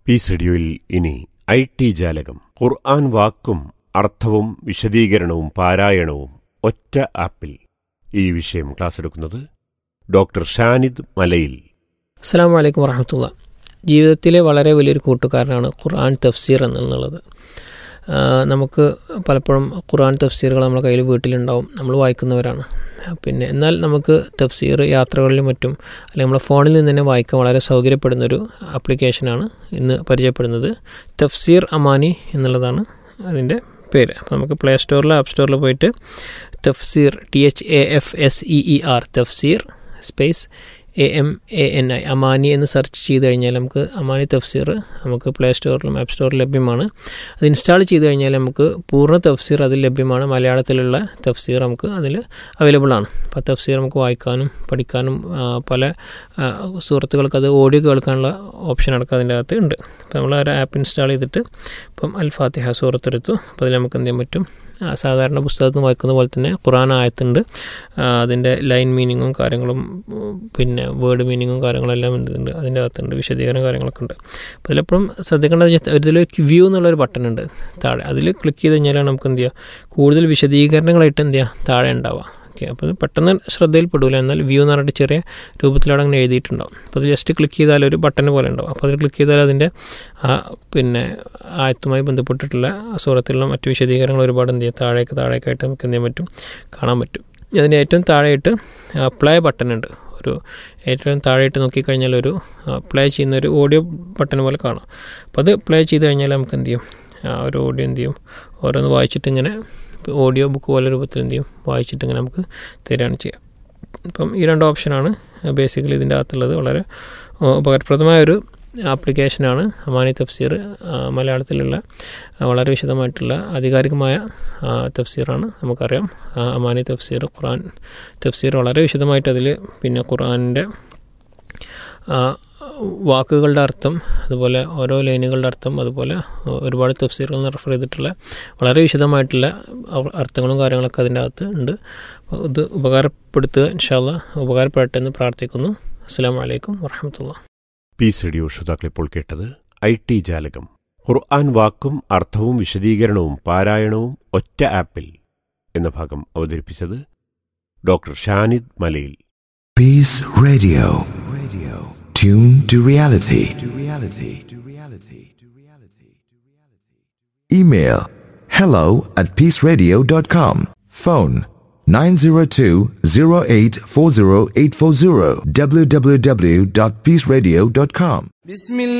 Piece റേഡിയോയിൽ ഇനി I T ജാലകം ഖുർആൻ വാക്കും അർത്ഥവും വിശദീകരണവും പാരായണവും ഒറ്റ ആപ്പിൽ ഈ വിഷയം ക്ലാസ് എടുക്കുന്നത് ഡോക്ടർ ഷാനിദ് മലയിൽ അസ്സാം വലൈക്കും വറഹമത്തുള്ള ജീവിതത്തിലെ വളരെ വലിയൊരു കൂട്ടുകാരനാണ് ഖുർആൻ തഫ്സീർ എന്നുള്ളത് ആ, നമുക്ക് പലപ്പോഴും ഖുർആൻ തഫ്സീറുകൾ നമ്മുടെ കയ്യിൽ വീട്ടിലുണ്ടാവും നമ്മൾ വായിക്കുന്നവരാണ് പിന്നെ എന്നാൽ നമുക്ക് തഫ്സീർ യാത്രകളിലും മറ്റും അല്ലെങ്കിൽ നമ്മുടെ ഫോണിൽ നിന്ന് തന്നെ വായിക്കാൻ വളരെ സൗകര്യപ്പെടുന്നൊരു ആപ്ലിക്കേഷനാണ് ഇന്ന് പരിചയപ്പെടുന്നത് തഫ്സീർ അമാനി എന്നുള്ളതാണ് അതിൻ്റെ പേര് അപ്പോൾ നമുക്ക് പ്ലേ സ്റ്റോറിൽ ആപ്പ് സ്റ്റോറിൽ പോയിട്ട് Tafseer T H A F S E E R Tafseer space A M A N I Amani എന്ന് സെർച്ച് ചെയ്ത് കഴിഞ്ഞാൽ നമുക്ക് അമാനി തഫ്സീർ നമുക്ക് പ്ലേ സ്റ്റോറിലും ആപ്പ് സ്റ്റോറിലും ലഭ്യമാണ് അത് ഇൻസ്റ്റാൾ ചെയ്ത് കഴിഞ്ഞാൽ നമുക്ക് പൂർണ്ണ തഫ്സീർ അതിൽ ലഭ്യമാണ് മലയാളത്തിലുള്ള തഫ്സീർ നമുക്ക് അതിൽ അവൈലബിൾ ആണ് അപ്പോൾ തഫ്സീർ നമുക്ക് വായിക്കാനും പഠിക്കാനും ആ, പല ആ, സുഹൃത്തുക്കൾക്ക് അത് ഓഡിയോ കേൾക്കാനുള്ള ഓപ്ഷൻ അടക്കം അതിൻ്റെ അകത്ത് ഉണ്ട് അപ്പോൾ നമ്മൾ ആ ഒരു ആപ്പ് ഇൻസ്റ്റാൾ ചെയ്തിട്ട് ഇപ്പം അൽ ഫാത്തിഹ സൂറത്തെടുത്തു അപ്പോൾ അതിൽ നമുക്ക് എന്ത് ചെയ്യാൻ പറ്റും ആ, സാധാരണ പുസ്തകത്തിൽ നിന്ന് വായിക്കുന്ന പോലെ തന്നെ ഖുറാൻ ആയത്തുണ്ട് ആ, അതിൻ്റെ ലൈൻ മീനിങ്ങും കാര്യങ്ങളും ഉം, പിന്നെ വേർഡ് മീനിങ്ങും കാര്യങ്ങളും എല്ലാം ഉണ്ട് അതിൻ്റെ അകത്തുണ്ട് വിശദീകരണ കാര്യങ്ങളൊക്കെ ഉണ്ട് അപ്പോൾ അതിലെപ്പോഴും ശ്രദ്ധിക്കേണ്ടത് just ഇതിൽ വ്യൂ എന്നുള്ളൊരു ബട്ടൺ ഉണ്ട് താഴെ അതിൽ ക്ലിക്ക് ചെയ്ത് കഴിഞ്ഞാലാണ് നമുക്ക് എന്ത് ചെയ്യുക കൂടുതൽ വിശദീകരണങ്ങളായിട്ട് എന്ത് ചെയ്യുക താഴെ ഉണ്ടാവുക ഓക്കെ അപ്പോൾ ഇത് പെട്ടെന്ന് ശ്രദ്ധയിൽപ്പെടില്ല എന്നാൽ വ്യൂ എന്ന് പറഞ്ഞിട്ട് ചെറിയ രൂപത്തിലവിടെ അങ്ങനെ എഴുതിയിട്ടുണ്ടാവും അപ്പോൾ അത് ജസ്റ്റ് ക്ലിക്ക് ചെയ്താൽ ഒരു ബട്ടൺ പോലെ ഉണ്ടാവും അപ്പോൾ അതിൽ ക്ലിക്ക് ചെയ്താൽ അതിൻ്റെ ആ പിന്നെ ആയത്തുമായി ബന്ധപ്പെട്ടിട്ടുള്ള ആ സൂറത്തിലുള്ള മറ്റു വിശദീകരണങ്ങൾ ഒരുപാട് എന്ത് ചെയ്യും താഴേക്ക് താഴേക്കായിട്ട് നമുക്ക് എന്ത് ചെയ്യാൻ പറ്റും കാണാൻ പറ്റും അതിൻ്റെ ഏറ്റവും താഴെയിട്ട് പ്ലേ ബട്ടൺ ഉണ്ട് ഒരു ഏറ്റവും താഴെയിട്ട് നോക്കിക്കഴിഞ്ഞാൽ ഒരു പ്ലേ ചെയ്യുന്ന ഒരു ഓഡിയോ ബട്ടൺ പോലെ കാണാം അപ്പോൾ അത് പ്ലേ ചെയ്ത് കഴിഞ്ഞാൽ നമുക്ക് എന്ത് ചെയ്യും ആ ഒരു ഓഡിയോ എന്ത് ചെയ്യും ഓരോന്ന് വായിച്ചിട്ട് ഇങ്ങനെ ഓഡിയോ ബുക്ക് പോലെ രൂപത്തിൽ എന്ത് ചെയ്യും വായിച്ചിട്ട് ഇങ്ങനെ നമുക്ക് തരികയാണ് ചെയ്യുക അപ്പം ഈ രണ്ട് ഓപ്ഷനാണ് ബേസിക്കലി ഇതിൻ്റെ അകത്തുള്ളത് വളരെ ആ, ഉപകാരപ്രദമായ ഒരു ആപ്ലിക്കേഷനാണ് അമാനി തഫ്സീർ ആ, മലയാളത്തിലുള്ള ആ, വളരെ വിശദമായിട്ടുള്ള ആധികാരികമായ ആ, തഫ്സീറാണ് നമുക്കറിയാം ആ, അമാനി തഫ്സീർ ഖുറാൻ തഫ്സീർ വളരെ വിശദമായിട്ട് അതിൽ പിന്നെ ഖുറാനിൻ്റെ ആ, വാക്കുകളുടെ അർത്ഥം അതുപോലെ ഓരോ ലൈനുകളുടെ അർത്ഥം അതുപോലെ ഒരുപാട് തഫ്സീറുകൾ റെഫർ ചെയ്തിട്ടുള്ള വളരെ വിശദമായിട്ടുള്ള അവ- അർത്ഥങ്ങളും കാര്യങ്ങളൊക്കെ അതിൻ്റെ അകത്ത് ഉണ്ട് അപ്പോൾ ഇത് ഉപകാരപ്പെടുത്തുക ഇൻഷാല്ല ഉപകാരപ്പെടട്ടെ എന്ന് പ്രാർത്ഥിക്കുന്നു അസ്സാം വലൈക്കും വാഹമത്തുള്ള പീസ് റേഡിയോ ശ്രോതാക്കൾ ഇപ്പോൾ കേട്ടത് ഐ ടി ജാലകം ഖുർആൻ വാക്കും അർത്ഥവും വിശദീകരണവും പാരായണവും ഒറ്റ ആപ്പിൽ എന്ന ഭാഗം അവതരിപ്പിച്ചത് ഡോക്ടർ ഷാനിദ് മലയിൽ Peace Radio. Radio. Tune to reality. To reality. To reality. To reality. Email hello at peaceradio.com. Phone 902-0840840 www.peaceradio.com. بسم الله